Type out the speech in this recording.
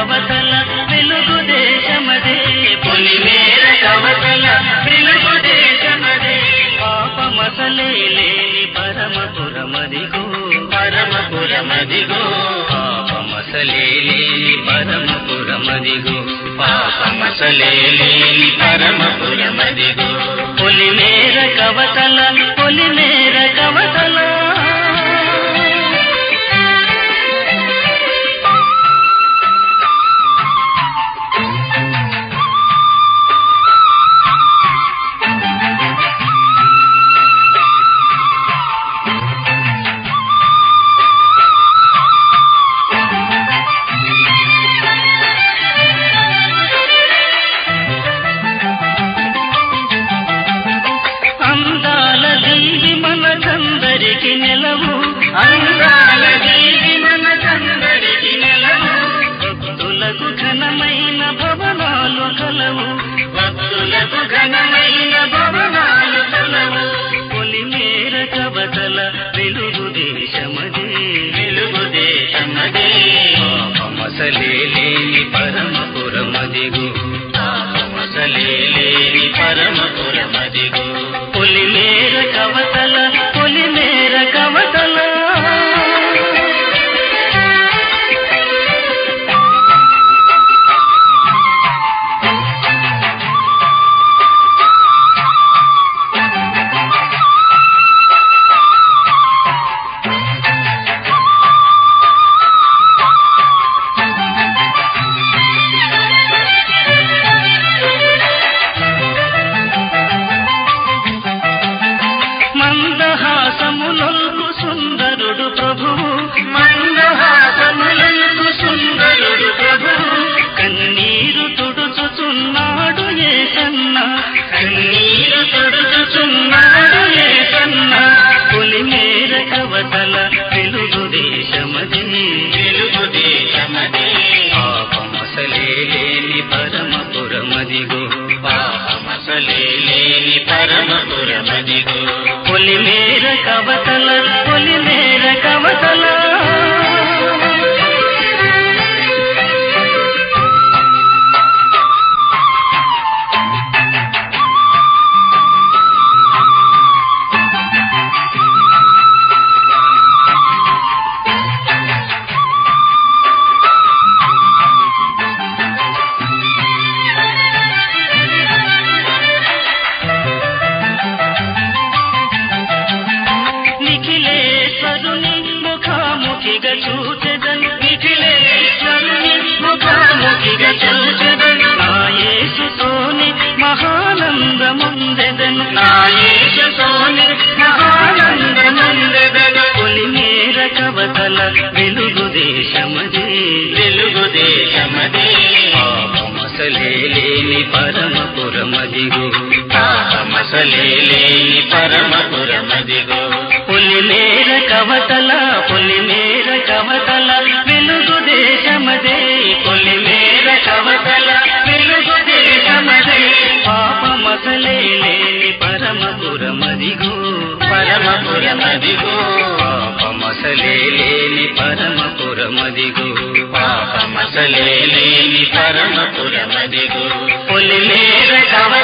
కవతల వెలుగు దేశమదే పొలిమేర కవతల వెలుగు దేశమదే పాపమసలే లేని పరమపురమదిగో పరమపురమదిగో పాపమసలే లేని పరమపురమదిగో పాపమసలే లేని పరమపురమదిగో పొలిమేర కవతల పొలిమేర కవతల అందాల దేవి మనకందరికి నెలవు అందాల దేవి మనకందరికి నెలవు భక్తులకు ఘనమైన భవనాలు కలవు భక్తులకు ఘనమైన భవనాలు కలవు పొలిమేర కవతల వెలుగు దేశమదే వెలుగు దేశమదే పాపమసలే లేని పరమపురమదిగు పాపమసలే లేని పరమపురమదిగు పొలిమేర కవతల పొలిమేర కవతల మందహాసములకు సుందరుడు ప్రభువు మందహాసములకు సుందరుడు ప్రభువు కన్నీరు తుడుచుచున్నాడు ఏ కన్న కన్నీరు తుడుచుచున్నాడు ఏ కన్న పొలిమేర కవతల వెలుగు దేశమది వెలుగు దేశమది పాపమసలే లేని పరమపురమదిగో పాపమసలే లేని పరమపురమదిగో పొలిమేర కవతల పొలిమేర కవతల నిఖిలేశ్వరుని ముఖాముఖిగా చూచెదను నిఖిలేశ్వరుని ముఖాముఖిగా చూచెదను నాయేసుతోని మహానందముందెదను నాయేసుతోని మహానందముందెదను పొలిమేర కవతల వెలుగు దేశమది వెలుగు దేశమది పాపమసలే లేని పరమపురమదిగో పాపమసలే లేని పరమపురమదిగో పొలిమేర కవతల పొలిమేర కవతల వెలుగు దేశమదే పొలిమేర కవతల వెలుగు దేశమదే పాపమసలే లేని పరమపురమదిగో పరమపురమదిగో పాపమసలే లేని పరమపురమదిగో పాపమసలే లేని పరమపురమదిగో పొలిమేర కవ